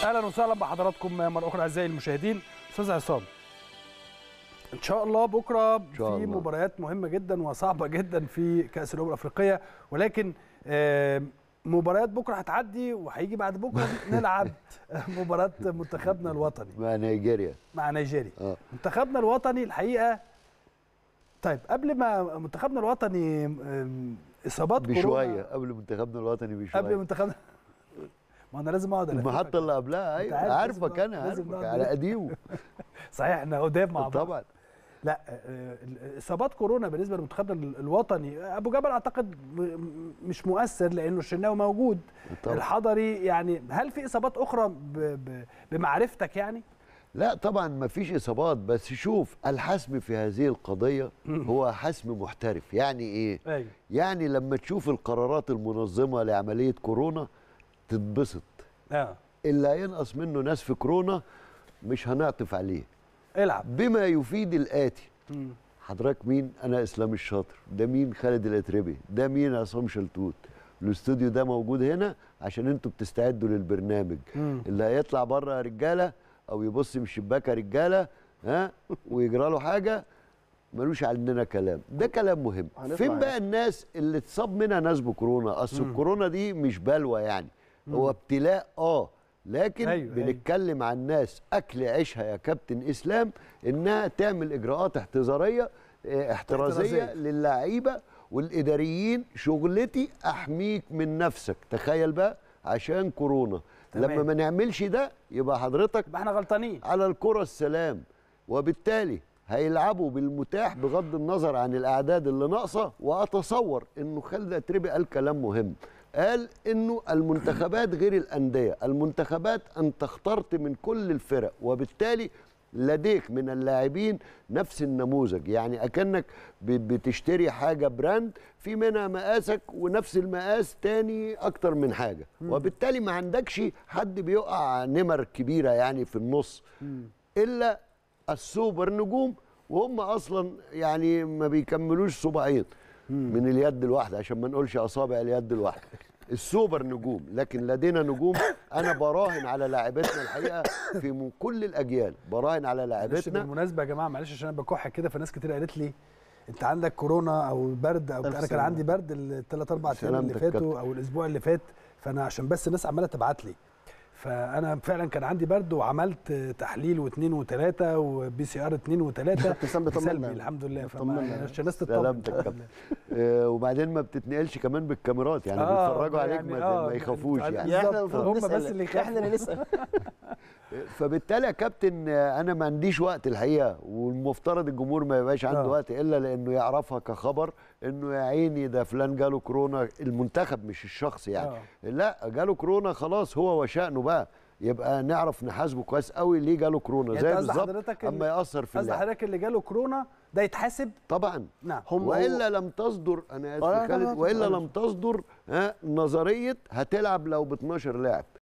اهلا وسهلا بحضراتكم مره اخرى اعزائي المشاهدين استاذ عصام ان شاء الله بكره شاء في الله. مباريات مهمه جدا وصعبه جدا في كاس الامم الافريقيه ولكن آه، مباريات بكره هتعدي وهيجي بعد بكره نلعب مباراه منتخبنا الوطني مع نيجيريا مع نيجيريا اه منتخبنا الوطني الحقيقه طيب قبل ما منتخبنا الوطني آم، اصابات بشويه كورونا قبل منتخبنا الوطني بشويه قبل منتخبنا ما انا لازم اقعد ألففك. المحطه اللي قبلها أنت ايوه عارف عارفك لازم انا لازم عارفك نقعد على نلف. قديمه صحيح احنا قدام مع بعض طبعا لا آه، اصابات كورونا بالنسبه لمنتخبنا ال- الوطني ابو جبل اعتقد م- م- مش مؤثر لانه الشناوي موجود طبعا الحضري يعني هل في اصابات اخرى ب- ب- بمعرفتك يعني لا طبعا ما فيش اصابات بس شوف الحسم في هذه القضيه هو حسم محترف يعني ايه ايوه يعني لما تشوف القرارات المنظمه لعمليه كورونا تتبسط اه اللي هينقص منه ناس في كورونا مش هنعطف عليه العب بما يفيد الاتي مم. حضرتك مين انا اسلام الشاطر ده مين خالد الاتربي ده مين عصام شلتوت الاستوديو ده موجود هنا عشان انتوا بتستعدوا للبرنامج مم. اللي هيطلع بره يا رجاله او يبص من الشباك يا رجاله ها ويجرى له حاجه ملوش عندنا كلام ده كلام مهم هنطلع فين يعني. بقى الناس اللي اتصاب منها ناس بكورونا اصل الكورونا دي مش بلوى يعني هو ابتلاء اه لكن أيوة، أيوة بنتكلم عن ناس اكل عيشها يا كابتن اسلام انها تعمل اجراءات احتذاريه اه، احترازيه احترازية. للعيبه والاداريين شغلتي احميك من نفسك تخيل بقى عشان كورونا تمام. لما ما نعملش ده يبقى حضرتك يبقى احنا غلطانين على الكرة السلام وبالتالي هيلعبوا بالمتاح بغض النظر عن الاعداد اللي ناقصه واتصور انه خالد اتربي قال كلام مهم قال انه المنتخبات غير الانديه المنتخبات انت اخترت من كل الفرق وبالتالي لديك من اللاعبين نفس النموذج يعني اكنك ب- بتشتري حاجه براند في منها مقاسك ونفس المقاس تاني اكتر من حاجه وبالتالي ما عندكش حد بيقع نمر كبيره يعني في النص الا السوبر نجوم وهم اصلا يعني ما بيكملوش صباعين من اليد الواحده عشان ما نقولش اصابع اليد الواحده السوبر نجوم لكن لدينا نجوم انا براهن على لاعبتنا الحقيقه في من كل الاجيال براهن على معلش لاعبتنا بالمناسبه يا جماعه معلش عشان انا بكح كده فناس كتير قالت لي انت عندك كورونا او برد او ألف انا كان سلامة. عندي برد الثلاث اربع ايام اللي سلامتك فاتوا او الاسبوع اللي فات فانا عشان بس الناس عماله تبعت لي فانا فعلا كان عندي برد وعملت تحليل واثنين وثلاثه وبي سي ار اثنين وثلاثه ابتسام بيطمنا. سلبي الحمد لله فما بيطمنا. عشان الناس تطمن سلامتك يا كابتن. آه، وبعدين ما بتتنقلش كمان بالكاميرات يعني آه، بيتفرجوا عليك يعني ما, آه، ما يخافوش يعني يعني يا احنا بالظبط. المفروض هم نسأل. بس اللي يخافوا. احنا اللي نسال فبالتالي يا كابتن آه، انا ما عنديش وقت الحقيقه والمفترض الجمهور ما يبقاش عنده آه. وقت الا لانه يعرفها كخبر انه يا عيني ده فلان جاله كورونا المنتخب مش الشخص يعني آه. لا جاله كورونا خلاص هو وشأنه بقى يبقى نعرف نحاسبه كويس قوي ليه جاله كورونا يعني زي أنت قصد بالظبط حضرتك اما ال- يأثر في قصد اللعب حضرتك اللي جاله كورونا ده يتحاسب طبعا نعم هم والا لم تصدر انا اسف آه، لا، يا لا، لا، خالد والا لا. لم تصدر ها نظريه هتلعب لو ب 12 لاعب